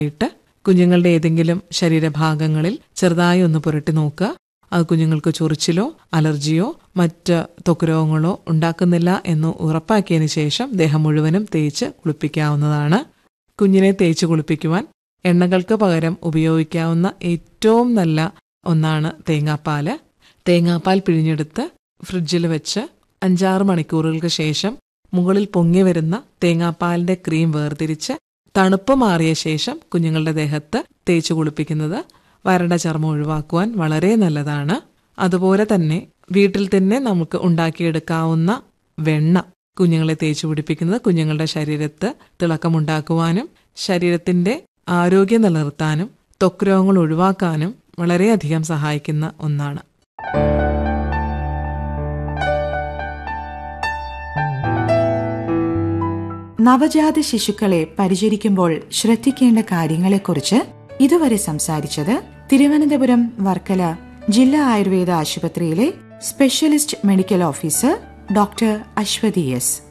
ഇട്ട് കുഞ്ഞുങ്ങളുടെ ഏതെങ്കിലും ശരീരഭാഗങ്ങളിൽ ചെറുതായി ഒന്ന് പുരട്ടി നോക്കുക അത് കുഞ്ഞുങ്ങൾക്ക് ചൊറിച്ചിലോ അലർജിയോ മറ്റ് ത്വക്ക് രോഗങ്ങളോ ഉണ്ടാക്കുന്നില്ല എന്ന് ഉറപ്പാക്കിയതിനു ശേഷം ദേഹം മുഴുവനും തേച്ച് കുളിപ്പിക്കാവുന്നതാണ് കുഞ്ഞിനെ തേച്ച് കുളിപ്പിക്കുവാൻ എണ്ണകൾക്ക് പകരം ഉപയോഗിക്കാവുന്ന ഏറ്റവും നല്ല ഒന്നാണ് തേങ്ങാപ്പാല് തേങ്ങാപ്പാൽ പിഴിഞ്ഞെടുത്ത് ഫ്രിഡ്ജിൽ വെച്ച് അഞ്ചാറ് മണിക്കൂറുകൾക്ക് ശേഷം മുകളിൽ പൊങ്ങി വരുന്ന തേങ്ങാപ്പാലിന്റെ ക്രീം വേർതിരിച്ച് തണുപ്പ് മാറിയ ശേഷം കുഞ്ഞുങ്ങളുടെ ദേഹത്ത് തേച്ച് കുളിപ്പിക്കുന്നത് വരണ്ട ചർമ്മം ഒഴിവാക്കുവാൻ വളരെ നല്ലതാണ് അതുപോലെ തന്നെ വീട്ടിൽ തന്നെ നമുക്ക് ഉണ്ടാക്കിയെടുക്കാവുന്ന വെണ്ണ കുഞ്ഞുങ്ങളെ തേച്ച് പിടിപ്പിക്കുന്നത് കുഞ്ഞുങ്ങളുടെ ശരീരത്ത് തിളക്കമുണ്ടാക്കുവാനും ശരീരത്തിന്റെ ആരോഗ്യം നിലനിർത്താനും ത്വക്ക് രോഗങ്ങൾ ഒഴിവാക്കാനും വളരെയധികം സഹായിക്കുന്ന ഒന്നാണ് നവജാത ശിശുക്കളെ പരിചരിക്കുമ്പോൾ ശ്രദ്ധിക്കേണ്ട കാര്യങ്ങളെക്കുറിച്ച് ഇതുവരെ സംസാരിച്ചത് തിരുവനന്തപുരം വർക്കല ജില്ലാ ആയുർവേദ ആശുപത്രിയിലെ specialist medical officer doctor Aswathi S